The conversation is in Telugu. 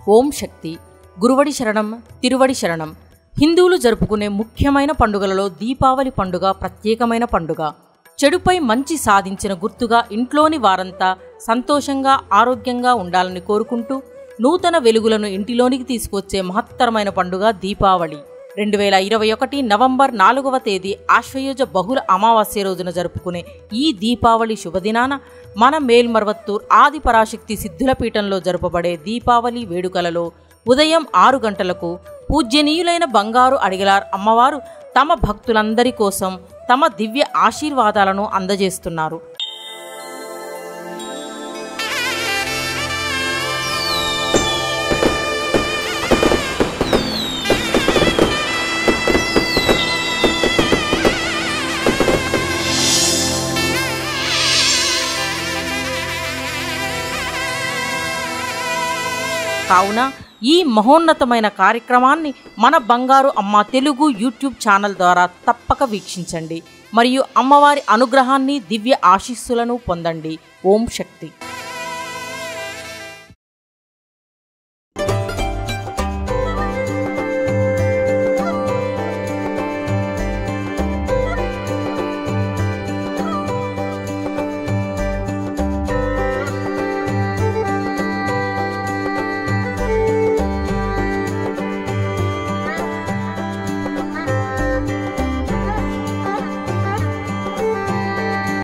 ఓం శక్తి గురువడి శరణం తిరువడి శరణం హిందువులు జరుపుకునే ముఖ్యమైన పండుగలలో దీపావళి పండుగ ప్రత్యేకమైన పండుగ చెడుపై మంచి సాధించిన గుర్తుగా ఇంట్లోని వారంతా సంతోషంగా ఆరోగ్యంగా ఉండాలని కోరుకుంటూ నూతన వెలుగులను ఇంటిలోనికి తీసుకొచ్చే మహత్తరమైన పండుగ దీపావళి రెండు వేల ఇరవై ఒకటి నవంబర్ నాలుగవ తేదీ ఆశ్వయుజ బహుళ అమావాస్య రోజున జరుపుకునే ఈ దీపావళి శుభదినాన మన మేల్మర్వత్తూర్ ఆది పరాశక్తి సిద్ధుల పీఠంలో జరుపబడే దీపావళి వేడుకలలో ఉదయం ఆరు గంటలకు పూజ్యనీయులైన బంగారు అడిగలార్ అమ్మవారు తమ భక్తులందరి కోసం తమ దివ్య ఆశీర్వాదాలను అందజేస్తున్నారు కావున ఈ మహోన్నతమైన కార్యక్రమాన్ని మన బంగారు అమ్మ తెలుగు యూట్యూబ్ ఛానల్ ద్వారా తప్పక వీక్షించండి మరియు అమ్మవారి అనుగ్రహాన్ని దివ్య ఆశీస్సులను పొందండి ఓం శక్తి